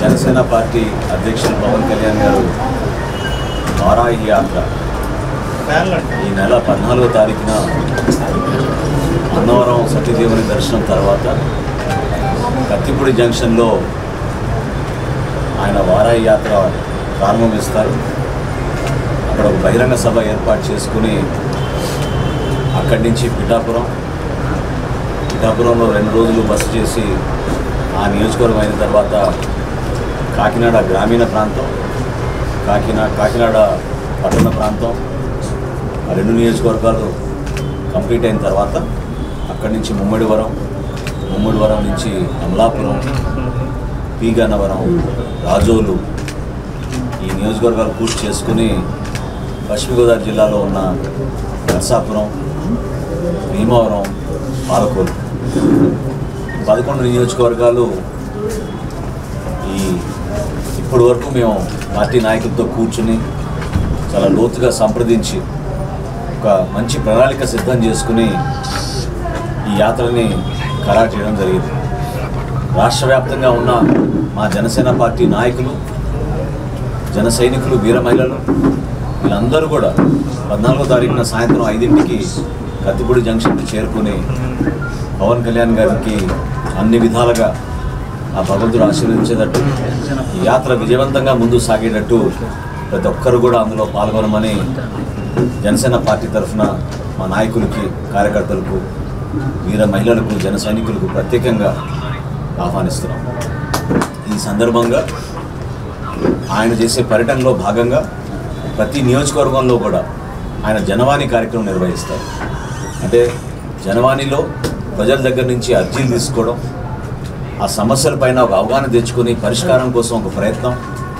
Janasena party అధ్యక్షులు పవన్ కళ్యాణ్ గారు వారాహి యాత్ర ఈ నెల పద్నాలుగో తారీఖున అన్నవరం సత్యదేవుని దర్శనం తర్వాత కత్తిపూడి జంక్షన్లో ఆయన వారాహి యాత్ర ప్రారంభిస్తారు అక్కడ ఒక బహిరంగ సభ ఏర్పాటు చేసుకుని అక్కడి నుంచి పిఠాపురం పిఠాపురంలో రెండు రోజులు బస చేసి ఆ నియోజకవర్గం అయిన తర్వాత కాకినాడ గ్రామీణ ప్రాంతం కాకినాడ కాకినాడ పట్టణ ప్రాంతం ఆ రెండు నియోజకవర్గాలు కంప్లీట్ అయిన తర్వాత అక్కడి నుంచి ముమ్మడివరం ముమ్మడివరం నుంచి అమలాపురం పి గన్నవరం రాజోలు ఈ నియోజకవర్గాలు పూర్తి చేసుకుని పశ్చిమ గోదావరి జిల్లాలో ఉన్న నర్సాపురం భీమవరం పాలకోలు పదకొండు నియోజకవర్గాలు ఈ ఇప్పటి వరకు మేము పార్టీ నాయకులతో కూర్చుని చాలా లోతుగా సంప్రదించి ఒక మంచి ప్రణాళిక సిద్ధం చేసుకుని ఈ యాత్రని ఖరారు చేయడం జరిగింది రాష్ట్ర వ్యాప్తంగా ఉన్న మా జనసేన పార్టీ నాయకులు జన సైనికులు వీర మహిళలు వీళ్ళందరూ కూడా పద్నాలుగో తారీఖున సాయంత్రం ఐదింటికి కత్తిపూడి జంక్షన్కి చేరుకుని పవన్ కళ్యాణ్ గారికి అన్ని విధాలుగా ఆ భగవంతుడు ఆశీర్వదించేటట్టు ఈ యాత్ర విజయవంతంగా ముందు సాగేటట్టు ప్రతి ఒక్కరు కూడా అందులో పాల్గొనమని జనసేన పార్టీ తరఫున మా నాయకులకి కార్యకర్తలకు వీర మహిళలకు జన సైనికులకు ప్రత్యేకంగా ఆహ్వానిస్తున్నాం ఈ సందర్భంగా ఆయన చేసే పర్యటనలో భాగంగా ప్రతి నియోజకవర్గంలో కూడా ఆయన జనవాణి కార్యక్రమం నిర్వహిస్తారు అంటే జనవాణిలో ప్రజల దగ్గర నుంచి అర్జీలు తీసుకోవడం ఆ సమస్యలపైన ఒక అవగాహన తెచ్చుకొని పరిష్కారం కోసం ఒక ప్రయత్నం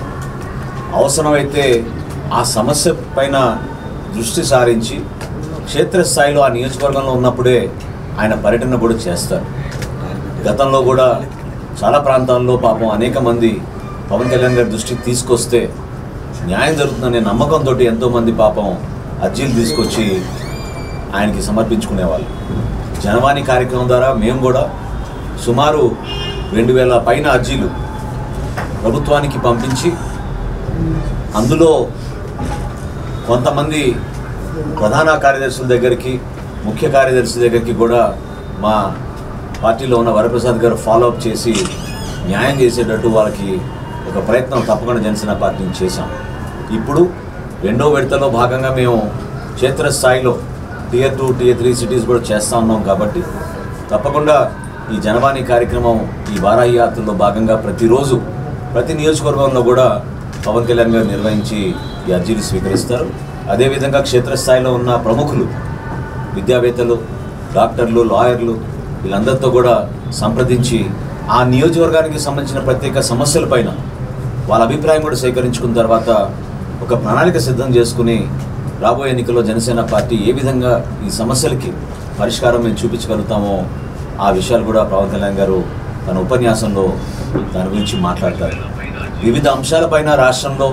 అవసరమైతే ఆ సమస్య పైన దృష్టి సారించి క్షేత్రస్థాయిలో ఆ నియోజకవర్గంలో ఉన్నప్పుడే ఆయన పర్యటన కూడా చేస్తారు గతంలో కూడా చాలా ప్రాంతాల్లో పాపం అనేక మంది పవన్ కళ్యాణ్ గారి దృష్టికి తీసుకొస్తే న్యాయం జరుగుతుందనే నమ్మకంతో ఎంతోమంది పాపం అర్జీలు తీసుకొచ్చి ఆయనకి సమర్పించుకునేవాళ్ళు జనవాణి కార్యక్రమం ద్వారా మేము కూడా సుమారు రెండు వేల పైన అర్జీలు ప్రభుత్వానికి పంపించి అందులో కొంతమంది ప్రధాన కార్యదర్శుల దగ్గరికి ముఖ్య కార్యదర్శి దగ్గరికి కూడా మా పార్టీలో ఉన్న వరప్రసాద్ గారు ఫాలో అప్ చేసి న్యాయం చేసేటట్టు వాళ్ళకి ఒక ప్రయత్నం తప్పకుండా జనసేన పార్టీని చేశాం ఇప్పుడు రెండో విడతలో భాగంగా మేము క్షేత్రస్థాయిలో tier two tier three cities కూడా చేస్తూ ఉన్నాం కాబట్టి తప్పకుండా ఈ జనవాణి కార్యక్రమం ఈ వారాహి యాత్రలో భాగంగా ప్రతిరోజు ప్రతి నియోజకవర్గంలో కూడా పవన్ కళ్యాణ్ గారు నిర్వహించి ఈ అర్జీలు స్వీకరిస్తారు అదేవిధంగా క్షేత్రస్థాయిలో ఉన్న ప్రముఖులు విద్యావేత్తలు డాక్టర్లు లాయర్లు వీళ్ళందరితో కూడా సంప్రదించి ఆ నియోజకవర్గానికి సంబంధించిన ప్రత్యేక సమస్యలపైన వాళ్ళ అభిప్రాయం కూడా సేకరించుకున్న తర్వాత ఒక ప్రణాళిక సిద్ధం చేసుకుని రాబోయే ఎన్నికల్లో జనసేన పార్టీ ఏ విధంగా ఈ సమస్యలకి పరిష్కారం మేము చూపించగలుగుతామో ఆ విషయాలు కూడా పవన్ కళ్యాణ్ గారు తన ఉపన్యాసంలో దాని గురించి మాట్లాడతారు వివిధ అంశాలపైన రాష్ట్రంలో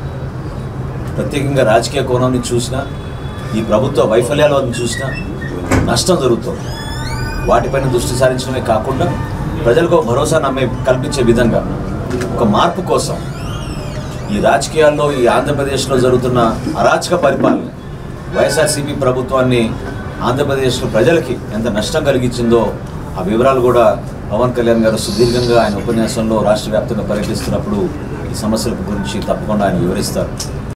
ప్రత్యేకంగా రాజకీయ కోణం నుంచి చూసినా ఈ ప్రభుత్వ వైఫల్యాలను చూసినా నష్టం జరుగుతుంది వాటిపైన దృష్టి సారించడమే కాకుండా ప్రజలకు ఒక భరోసా నమ్మే కల్పించే విధంగా ఒక మార్పు కోసం ఈ రాజకీయాల్లో ఈ ఆంధ్రప్రదేశ్లో జరుగుతున్న అరాచక పరిపాలన వైఎస్ఆర్సీపీ ప్రభుత్వాన్ని ఆంధ్రప్రదేశ్లో ప్రజలకి ఎంత నష్టం కలిగించిందో ఆ వివరాలు కూడా పవన్ కళ్యాణ్ గారు సుదీర్ఘంగా ఆయన ఉపన్యాసంలో రాష్ట్ర వ్యాప్తంగా పర్యటిస్తున్నప్పుడు ఈ సమస్యల గురించి తప్పకుండా ఆయన వివరిస్తారు